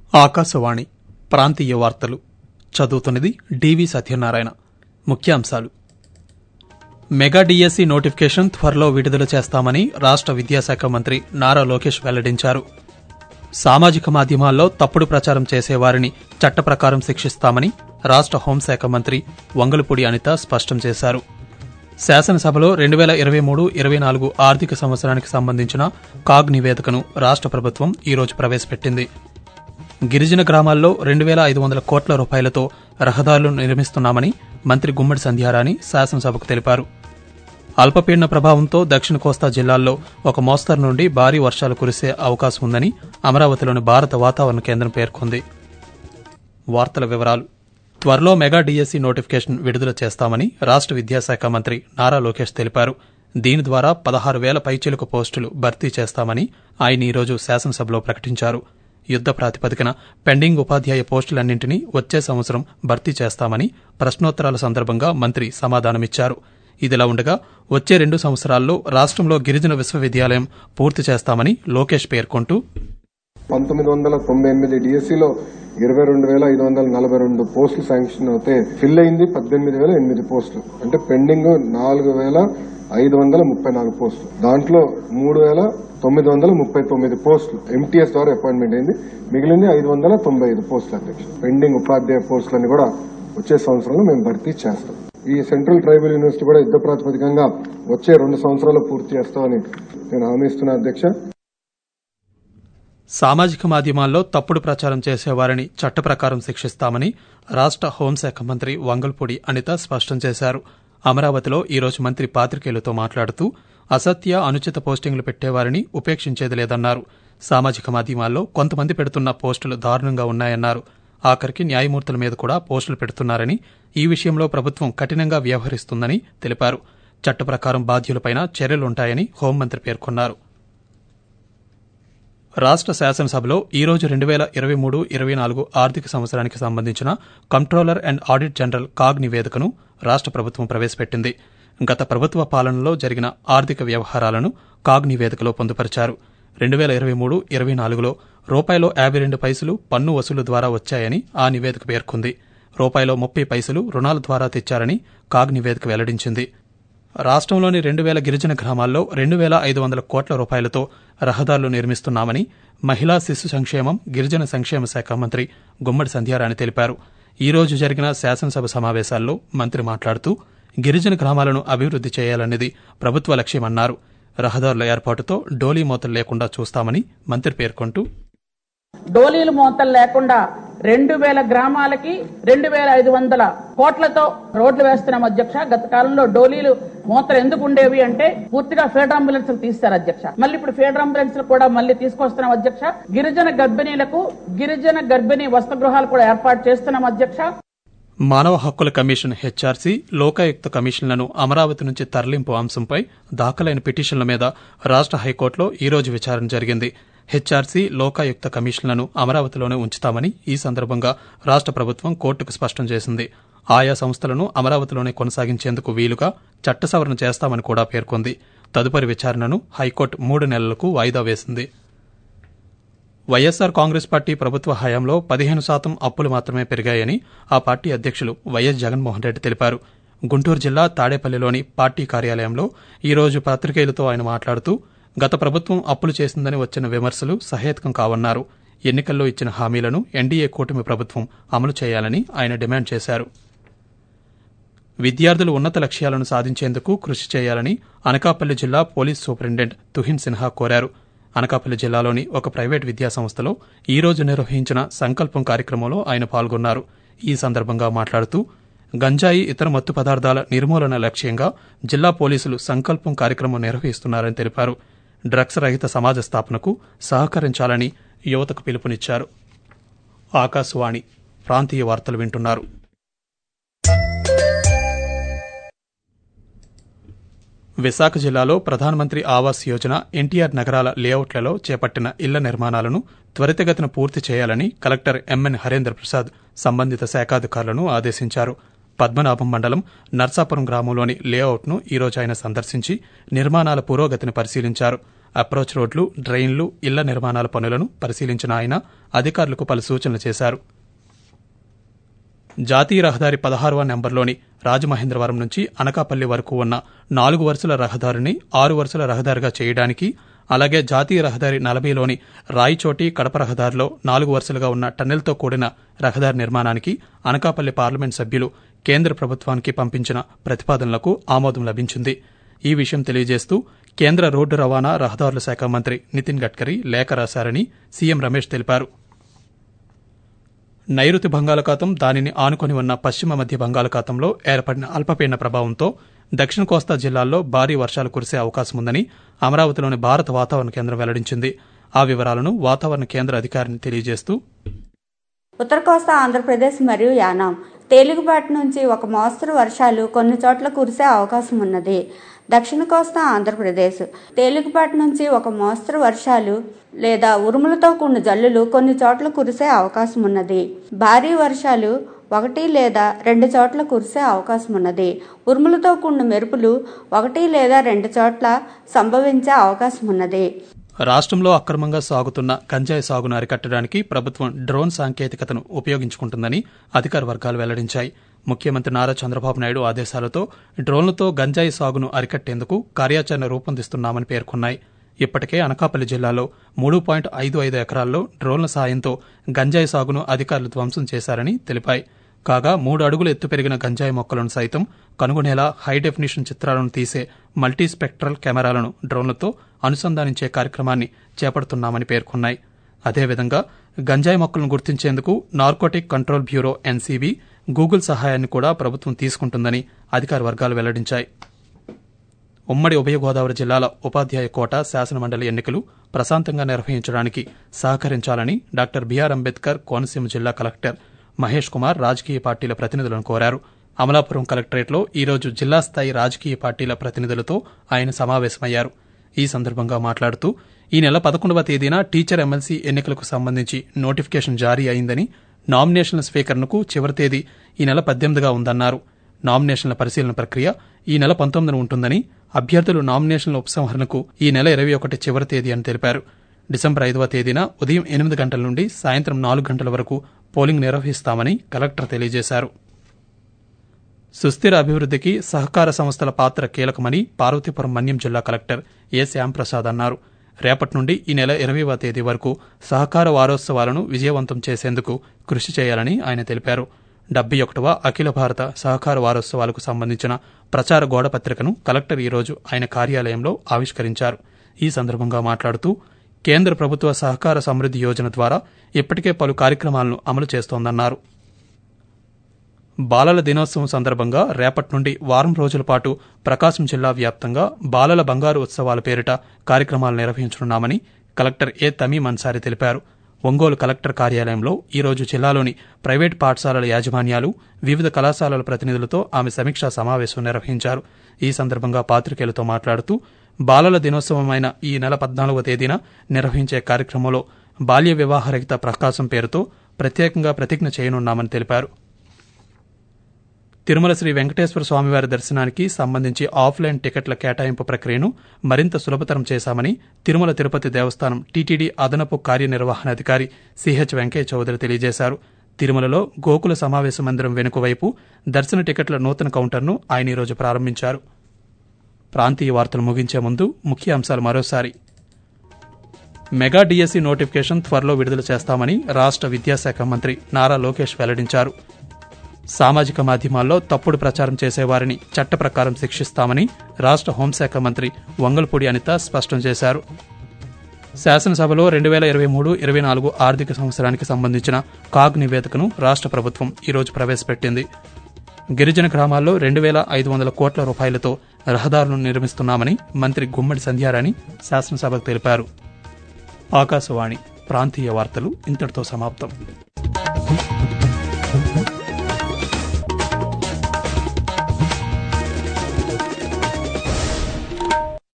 ఆకాశవాణి ప్రాంతీయ వార్తలు చదువుతున్నది డివి సత్యనారాయణ ముఖ్యాంశాలు మెగా డిఎస్సి నోటిఫికేషన్ త్వరలో విడుదల చేస్తామని రాష్ట విద్యాశాఖ మంత్రి నారా లోకేష్ వెల్లడించారు సామాజిక మాధ్యమాల్లో తప్పుడు ప్రచారం చేసేవారిని చట్ట ప్రకారం శిక్షిస్తామని రాష్ట హోంశాఖ మంత్రి వంగలపూడి అనిత స్పష్టం చేశారు శాసనసభలో రెండు వేల ఇరవై మూడు ఇరవై నాలుగు ఆర్థిక సంవత్సరానికి సంబంధించిన కాగ్ నివేదికను రాష్ట ప్రభుత్వం ఈరోజు ప్రవేశపెట్టింది గిరిజన గ్రామాల్లో రెండు వేల ఐదు వందల కోట్ల రూపాయలతో రహదారులు నిర్మిస్తున్నామని మంత్రి గుమ్మడి సంధ్యారాణి శాసనసభకు తెలిపారు అల్పపీడన ప్రభావంతో దక్షిణ కోస్తా జిల్లాల్లో ఒక మోస్తరు నుండి భారీ వర్షాలు కురిసే అవకాశం ఉందని అమరావతిలోని భారత వాతావరణ కేంద్రం పేర్కొంది వార్తల వివరాలు త్వరలో మెగా డిఎస్సి నోటిఫికేషన్ విడుదల చేస్తామని రాష్ట విద్యాశాఖ మంత్రి నారా లోకేష్ తెలిపారు దీని ద్వారా పదహారు వేల పైచిలుకు పోస్టులు భర్తీ చేస్తామని ఆయన ఈరోజు శాసనసభలో ప్రకటించారు యుద్ద ప్రాతిపదికన పెండింగ్ ఉపాధ్యాయ పోస్టులన్నింటినీ వచ్చే సంవత్సరం భర్తీ చేస్తామని ప్రశ్నోత్తరాల సందర్భంగా మంత్రి సమాధానమిచ్చారు ఇదిలా ఉండగా వచ్చే రెండు సంవత్సరాల్లో రాష్ట్రంలో గిరిజన విశ్వవిద్యాలయం పూర్తి చేస్తామని లోకేష్ పేర్కొంటూ పంతొమ్మిది వందల తొంభై ఎనిమిది డిఎస్సిలో ఇరవై రెండు వేల ఐదు వందల నలభై రెండు పోస్టులు శాంక్షన్ అవుతే ఫిల్ అయింది పద్దెనిమిది వేల ఎనిమిది పోస్టులు అంటే పెండింగ్ నాలుగు వేల ఐదు వందల ముప్పై నాలుగు పోస్టులు దాంట్లో మూడు వేల తొమ్మిది వందల ముప్పై తొమ్మిది పోస్టులు ఎంటీఎస్ ద్వారా అపాయింట్మెంట్ అయింది మిగిలింది ఐదు వందల తొంభై ఐదు పోస్టులు అధ్యక్ష పెండింగ్ ఉపాధ్యాయ పోస్టులన్నీ కూడా వచ్చే సంవత్సరంలో మేము భర్తీ చేస్తాం ఈ సెంట్రల్ ట్రైబల్ యూనివర్సిటీ కూడా యుద్ద ప్రాతిపదికంగా వచ్చే రెండు సంవత్సరాలు పూర్తి చేస్తామని నేను హామీ ఇస్తున్నా అధ్యక్ష సామాజిక మాధ్యమాల్లో తప్పుడు ప్రచారం చేసేవారిని చట్ట ప్రకారం శిక్షిస్తామని రాష్ట హోంశాఖ మంత్రి వంగల్పూడి అనిత స్పష్టం చేశారు అమరావతిలో ఈరోజు మంత్రి పాత్రికేయులతో మాట్లాడుతూ అసత్య అనుచిత పోస్టింగ్లు పెట్టేవారిని ఉపేక్షించేది లేదన్నారు సామాజిక మాధ్యమాల్లో కొంతమంది పెడుతున్న పోస్టులు దారుణంగా ఉన్నాయన్నారు ఆఖరికి న్యాయమూర్తుల మీద కూడా పోస్టులు పెడుతున్నారని ఈ విషయంలో ప్రభుత్వం కఠినంగా వ్యవహరిస్తుందని తెలిపారు చట్ట ప్రకారం బాధ్యులపైన చర్యలుంటాయని హోంమంత్రి పేర్కొన్నారు రాష్ట శాసనసభలో ఈ రోజు రెండు వేల ఇరవై మూడు ఇరవై నాలుగు ఆర్థిక సంవత్సరానికి సంబంధించిన comptroller and audit general CAG నివేదికను రాష్ట ప్రభుత్వం ప్రవేశపెట్టింది గత ప్రభుత్వ పాలనలో జరిగిన ఆర్థిక వ్యవహారాలను కాగ్ నివేదికలో పొందుపరిచారు రెండు వేల ఇరవై మూడు ఇరవై నాలుగులో రూపాయిలో యాభై రెండు పైసలు పన్ను వసూలు ద్వారా వచ్చాయని ఆ నివేదిక పేర్కొంది రూపాయిలో ముప్పై పైసలు రుణాల ద్వారా తెచ్చారని కాగ్ నివేదిక వెల్లడించింది రాష్ట్రంలోని రెండు వేల గిరిజన గ్రామాల్లో రెండు వేల ఐదు వందల కోట్ల రూపాయలతో రహదారులు నిర్మిస్తున్నామని మహిళా శిశు సంక్షేమం గిరిజన సంక్షేమ శాఖ మంత్రి గుమ్మడి సంధ్యారాణి తెలిపారు ఈ రోజు జరిగిన శాసనసభ సమావేశాల్లో మంత్రి మాట్లాడుతూ గిరిజన గ్రామాలను అభివృద్ది చేయాలన్నది ప్రభుత్వ లక్ష్యమన్నారు రహదారుల ఏర్పాటుతో డోలీ మోతలు లేకుండా చూస్తామని మంత్రి పేర్కొంటూ డోలీలు మోతలు లేకుండా రెండు వేల గ్రామాలకి రెండు వేల ఐదు వందల కోట్లతో రోడ్లు వేస్తున్నాం అధ్యక్ష గత కాలంలో డోలీలు మోతలు ఎందుకు ఉండేవి అంటే పూర్తిగా ఫీడర్ అంబులెన్స్ తీస్తారు అధ్యక్ష మళ్ళీ ఇప్పుడు ఫీడర్ అంబులెన్స్ కూడా మళ్ళీ తీసుకొస్తున్నాం అధ్యక్ష గిరిజన గర్భిణీలకు గిరిజన గర్భిణీ వసతిగృహాలు కూడా ఏర్పాటు చేస్తున్నాం అధ్యక్ష మానవ హక్కుల కమిషన్ హెచ్ఆర్సీ లోకాయుక్త కమిషన్లను అమరావతి నుంచి తరలింపు అంశంపై దాఖలైన పిటిషన్ల మీద రాష్ట హైకోర్టులో ఈ రోజు విచారణ జరిగింది హెచ్ఆర్సీ లోకాయుక్త కమిషన్లను అమరావతిలోనే ఉంచుతామని ఈ సందర్భంగా రాష్ట ప్రభుత్వం కోర్టుకు స్పష్టం చేసింది ఆయా సంస్థలను అమరావతిలోనే కొనసాగించేందుకు వీలుగా చట్ట సవరణ చేస్తామని కూడా పేర్కొంది తదుపరి విచారణను హైకోర్టు మూడు నెలలకు వాయిదా వేసింది వైఎస్సార్ కాంగ్రెస్ పార్టీ ప్రభుత్వ హయాంలో పదిహేను శాతం అప్పులు మాత్రమే పెరిగాయని ఆ పార్టీ అధ్యక్షులు వైఎస్ జగన్మోహన్ రెడ్డి తెలిపారు గుంటూరు జిల్లా తాడేపల్లిలోని పార్టీ కార్యాలయంలో ఈ రోజు పత్రికేయులతో ఆయన మాట్లాడుతూ గత ప్రభుత్వం అప్పులు చేసిందని వచ్చిన విమర్శలు సహేతుకం కావన్నారు ఎన్నికల్లో ఇచ్చిన హామీలను ఎన్డీఏ కూటమి ప్రభుత్వం అమలు చేయాలని ఆయన డిమాండ్ చేశారు విద్యార్థులు ఉన్నత లక్ష్యాలను సాధించేందుకు కృషి చేయాలని అనకాపల్లి జిల్లా పోలీస్ సూపరింటెండెంట్ తుహిన్ సిన్హా కోరారు అనకాపల్లి జిల్లాలోని ఒక ప్రైవేట్ విద్యాసంస్థలో ఈ రోజు నిర్వహించిన సంకల్పం కార్యక్రమంలో ఆయన పాల్గొన్నారు ఈ సందర్భంగా మాట్లాడుతూ గంజాయి ఇతర మత్తు పదార్థాల నిర్మూలన లక్ష్యంగా జిల్లా పోలీసులు సంకల్పం కార్యక్రమం నిర్వహిస్తున్నారని తెలిపారు డ్రగ్స్ రహిత సమాజ స్థాపనకు సహకరించాలని యువతకు పిలుపునిచ్చారు ఆకాశవాణి ప్రాంతీయ వార్తలు వింటున్నారు విశాఖ జిల్లాలో ప్రధానమంత్రి ఆవాస్ యోజన ఎన్టీఆర్ నగరాల లేఅవుట్లలో చేపట్టిన ఇళ్ల నిర్మాణాలను త్వరితగతిన పూర్తి చేయాలని కలెక్టర్ ఎంఎన్ హరేంద్ర ప్రసాద్ సంబంధిత శాఖాధికారులను ఆదేశించారు పద్మనాభం మండలం నర్సాపురం గ్రామంలోని లేఅవుట్ను ఈరోజు ఆయన సందర్శించి నిర్మాణాల పురోగతిని పరిశీలించారు అప్రోచ్ రోడ్లు డ్రైన్లు ఇళ్ల నిర్మాణాల పనులను పరిశీలించిన ఆయన అధికారులకు పలు సూచనలు చేశారు జాతీయ రహదారి పదహారవ నెంబర్లోని రాజమహేంద్రవరం నుంచి అనకాపల్లి వరకు ఉన్న నాలుగు వరుసల రహదారిని ఆరు వరుసల రహదారిగా చేయడానికి అలాగే జాతీయ రహదారి నలభైలోని రాయిచోటి కడప రహదారిలో నాలుగు వరుసలుగా ఉన్న టన్నెల్తో కూడిన రహదారి నిర్మాణానికి అనకాపల్లి పార్లమెంట్ సభ్యులు కేంద్ర ప్రభుత్వానికి పంపించిన ప్రతిపాదనలకు ఆమోదం లభించింది ఈ విషయం తెలియజేస్తూ కేంద్ర రోడ్డు రవాణా రహదారుల శాఖ మంత్రి నితిన్ గడ్కరీ లేఖ రాశారని సీఎం రమేష్ తెలిపారు నైరుతి బంగాళాఖాతం దానిని ఆనుకొని ఉన్న పశ్చిమ మధ్య బంగాళాఖాతంలో ఏర్పడిన అల్పపీడన ప్రభావంతో దక్షిణ కోస్తా జిల్లాల్లో భారీ వర్షాలు కురిసే అవకాశం ఉందని అమరావతిలోని భారత వాతావరణ కేంద్రం వెల్లడించింది ఆ వివరాలను వాతావరణ కేంద్ర అధికారిని తెలియజేస్తూ ఉత్తర కోస్తా ఆంధ్రప్రదేశ్ మరియు యానాం తేలికపాటి నుంచి ఒక మోస్తరు వర్షాలు కొన్ని చోట్ల కురిసే అవకాశం ఉన్నది దక్షిణ కోస్తా ఆంధ్రప్రదేశ్ తేలికపాటి నుంచి ఒక మోస్తరు వర్షాలు లేదా ఉరుములతో కూడిన జల్లులు కొన్ని చోట్ల కురిసే అవకాశం ఉన్నది భారీ వర్షాలు ఒకటి లేదా రెండు చోట్ల కురిసే అవకాశం ఉన్నది ఉరుములతో కూడిన మెరుపులు ఒకటి లేదా రెండు చోట్ల సంభవించే అవకాశం ఉన్నది రాష్ట్రంలో అక్రమంగా సాగుతున్న గంజాయి సాగును అరికట్టడానికి ప్రభుత్వం డ్రోన్ సాంకేతికతను ఉపయోగించుకుంటుందని అధికార వర్గాలు వెల్లడించాయి ముఖ్యమంత్రి నారా చంద్రబాబు నాయుడు ఆదేశాలతో డ్రోన్లతో గంజాయి సాగును అరికట్టేందుకు కార్యాచరణ రూపొందిస్తున్నామని పేర్కొన్నాయి ఇప్పటికే అనకాపల్లి జిల్లాలో మూడు పాయింట్ ఐదు ఐదు ఎకరాల్లో డ్రోన్ల సాయంతో గంజాయి సాగును అధికారులు ధ్వంసం చేశారని తెలిపాయి కాగా మూడు అడుగులు ఎత్తు పెరిగిన గంజాయి మొక్కలను సైతం కనుగొనేలా హై డెఫినిషన్ చిత్రాలను తీసే మల్టీస్పెక్ట్రల్ కెమెరాలను డ్రోన్లతో అనుసంధానించే కార్యక్రమాన్ని చేపడుతున్నామని పేర్కొన్నాయి అదేవిధంగా గంజాయి మొక్కలను గుర్తించేందుకు narcotic control bureau NCB Google సహాయాన్ని కూడా ప్రభుత్వం తీసుకుంటుందని అధికార వర్గాలు వెల్లడించాయి ఉమ్మడి ఉభయ గోదావరి జిల్లాల ఉపాధ్యాయ కోట శాసనమండలి ఎన్నికలు ప్రశాంతంగా నిర్వహించడానికి సహకరించాలని డాక్టర్ బీఆర్ అంబేద్కర్ కోనసీమ జిల్లా కలెక్టర్ మహేష్ కుమార్ రాజకీయ పార్టీల ప్రతినిధులను కోరారు అమలాపురం కలెక్టరేట్లో ఈరోజు జిల్లా స్థాయి రాజకీయ పార్టీల ప్రతినిధులతో ఆయన సమావేశమయ్యారు ఈ సందర్భంగా మాట్లాడుతూ ఈ నెల పదకొండవ తేదీన టీచర్ ఎమ్మెల్సీ ఎన్నికలకు సంబంధించి నోటిఫికేషన్ జారీ అయిందని నామినేషన్ల స్వీకరణకు చివరి తేదీ ఈ నెల పద్దెనిమిదిగా ఉందన్నారు నామినేషన్ల పరిశీలన ప్రక్రియ ఈ నెల పంతొమ్మిదిన ఉంటుందని అభ్యర్థులు నామినేషన్ల ఉపసంహరణకు ఈ నెల ఇరవై ఒకటి చివరి తేదీ అని తెలిపారు డిసెంబర్ ఐదవ తేదీన ఉదయం ఎనిమిది గంటల నుండి సాయంత్రం నాలుగు గంటల వరకు పోలింగ్ నిర్వహిస్తామని కలెక్టర్ తెలియజేశారు సుస్థిర అభివృద్ధికి సహకార సంస్థల పాత్ర కీలకమని పార్వతీపురం మన్యం జిల్లా కలెక్టర్ ఏ శ్యాంప్రసాద్ అన్నారు రేపటి నుండి ఈ నెల ఇరవైవ తేదీ వరకు సహకార వారోత్సవాలను విజయవంతం చేసేందుకు కృషి చేయాలని ఆయన తెలిపారు డెబ్బై ఒకటవ అఖిల భారత సహకార వారోత్సవాలకు సంబంధించిన ప్రచార గోడ పత్రికను కలెక్టర్ ఈరోజు ఆయన కార్యాలయంలో ఆవిష్కరించారు ఈ సందర్భంగా మాట్లాడుతూ కేంద్ర ప్రభుత్వ సహకార సమృద్ధి యోజన ద్వారా ఇప్పటికే పలు కార్యక్రమాలను అమలు చేస్తోందన్నారు బాలల దినోత్సవం సందర్భంగా రేపటి నుండి వారం రోజుల పాటు ప్రకాశం జిల్లా వ్యాప్తంగా బాలల బంగారు ఉత్సవాల పేరిట కార్యక్రమాలు నిర్వహించనున్నామని కలెక్టర్ ఏ తమీం అన్సారి తెలిపారు ఒంగోలు కలెక్టర్ కార్యాలయంలో ఈరోజు జిల్లాలోని ప్రైవేట్ పాఠశాలల యాజమాన్యాలు వివిధ కళాశాలల ప్రతినిధులతో ఆమె సమీక్షా సమావేశం నిర్వహించారు ఈ సందర్భంగా పాత్రికేయులతో మాట్లాడుతూ బాలల దినోత్సవమైన ఈ నెల పద్నాలుగవ తేదీన నిర్వహించే కార్యక్రమంలో బాల్య వివాహరహిత ప్రకాశం పేరుతో ప్రత్యేకంగా ప్రతిజ్ఞ చేయనున్నామని తెలిపారు తిరుమల శ్రీ వెంకటేశ్వర స్వామివారి దర్శనానికి సంబంధించి ఆఫ్లైన్ టికెట్ల కేటాయింపు ప్రక్రియను మరింత సులభతరం చేశామని తిరుమల తిరుపతి దేవస్థానం టీటీడీ అదనపు కార్యనిర్వహణాధికారి సిహెచ్ వెంకయ్య చౌదరి తెలియజేశారు తిరుమలలో గోకుల సమావేశ మందిరం వెనుక వైపు దర్శన టికెట్ల నూతన కౌంటర్ను ఆయన ఈరోజు ప్రారంభించారు ప్రాంతీయ వార్తలు ముగించే ముందు ముఖ్య అంశాలు మరోసారి మెగా డిఎస్సి నోటిఫికేషన్ త్వరలో విడుదల చేస్తామని రాష్ట్ర విద్యాశాఖ మంత్రి నారా లోకేష్ వెల్లడించారు సామాజిక మాధ్యమాల్లో తప్పుడు ప్రచారం చేసేవారిని చట్ట ప్రకారం శిక్షిస్తామని రాష్ట్ర హోంశాఖ మంత్రి వంగల్పూడి అనిత స్పష్టం చేశారు శాసనసభలో రెండు వేల ఇరవై మూడు ఇరవై నాలుగు ఆర్థిక సంవత్సరానికి సంబంధించిన కాగ్ నివేదికను రాష్ట్ర ప్రభుత్వం ఈరోజు ప్రవేశపెట్టింది గిరిజన గ్రామాల్లో రెండు వేల ఐదు వందల కోట్ల రూపాయలతో రహదారులను నిర్మిస్తున్నామని మంత్రి గుమ్మడి సంధ్యారాణి శాసనసభకు తెలిపారు ఆకాశవాణి ప్రాంతీయ వార్తలు ఇంతటితో సమాప్తం